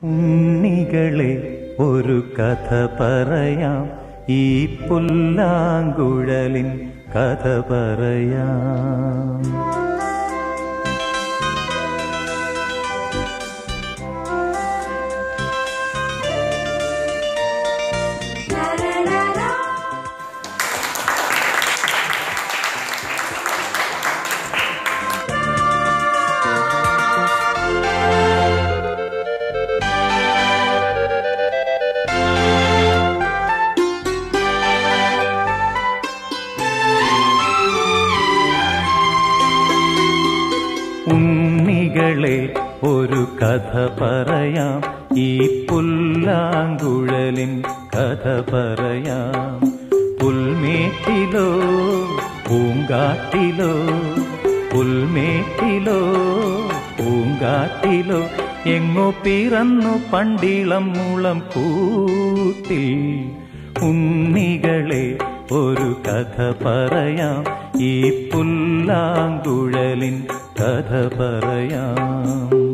ഉണ്ണികളെ ഒരു കഥ പറയാം ഈ പുല്ലാങ്കുഴലിൻ കഥ പറയാം ഉണ്ണികളെ ഒരു കഥ പറയാം ഈ പുല്ലാങ്കുഴലിൻ കഥ പറയാം പുൽമേട്ടിലോ പൂങ്കാട്ടിലോ പുൽമേട്ടിലോ പൂങ്കാട്ടിലോ എങ്ങോ പിറന്നു പണ്ടിളം മുളം കൂട്ടിൽ ഉണ്ണികളെ ഒരു കഥ പറയാം ഈ പുല്ലാങ്കുഴലിൻ കഥ പറയാം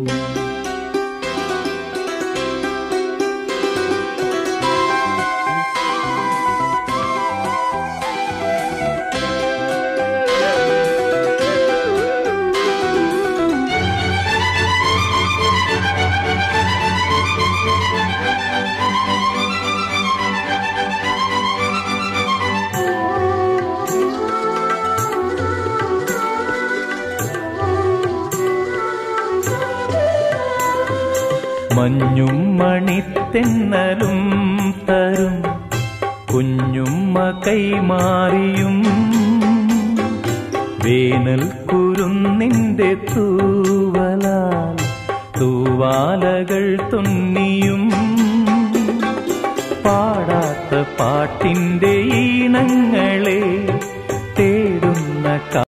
മഞ്ഞും മണിത്തെന്നലും തരും കുഞ്ഞുമ്മ കൈമാറിയും വേനൽ കുരുന്നിന്റെ തൂവലാൽ തൂവാലകൾ തുന്നിയും പാടാത്ത പാട്ടിന്റെ ഈണങ്ങളെ തേടുന്ന